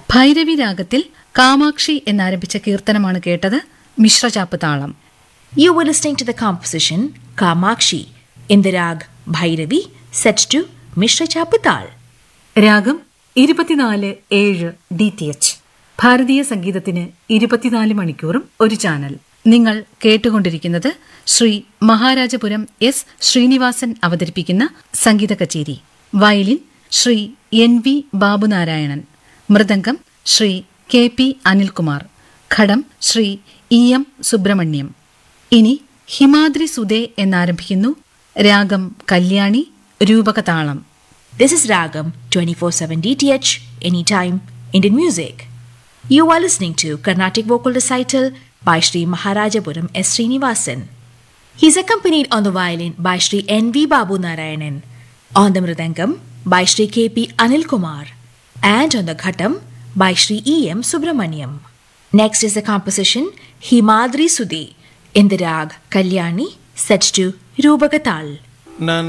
ഭൈരവി രാഗത്തിൽ കാമാക്ഷി എന്നാരംഭിച്ച കീർത്തനമാണ് കേട്ടത് മിശ്രചാപ്പ് താളം You were listening to the composition Kamakshi in the rag Bhairavi set to Mishra Chaputal. രാഗം ഇരുപത്തിനാല് ഏഴ് ഡി ടി എച്ച് ഭാരതീയ സംഗീതത്തിന് ഇരുപത്തിനാല് മണിക്കൂറും ഒരു ചാനൽ നിങ്ങൾ കേട്ടുകൊണ്ടിരിക്കുന്നത് ശ്രീ മഹാരാജപുരം എസ് ശ്രീനിവാസൻ അവതരിപ്പിക്കുന്ന സംഗീത കച്ചേരി violin Shri N V ബാബുനാരായണൻ mridangam Shri K P Anilkumar ഘടം ശ്രീ ഇ എം സുബ്രഹ്മണ്യം ഇനി ഹിമാദ്രി സുദേ എന്നാരംഭിക്കുന്നു രാഗം Kalyani രൂപകതാളം This is Ragam 24/7 DTH anytime Indian music. You are listening to Carnatic vocal recital by Sri Maharajapuram S Srinivasan. He is accompanied on the violin by Sri N V Babu Narayanan, on the mridangam by Sri K P Anil Kumar, and on the ghatam by Sri E M Subramaniam. Next is the composition Himadri Sudhi in the rag Kalyani set to Rubagatal. na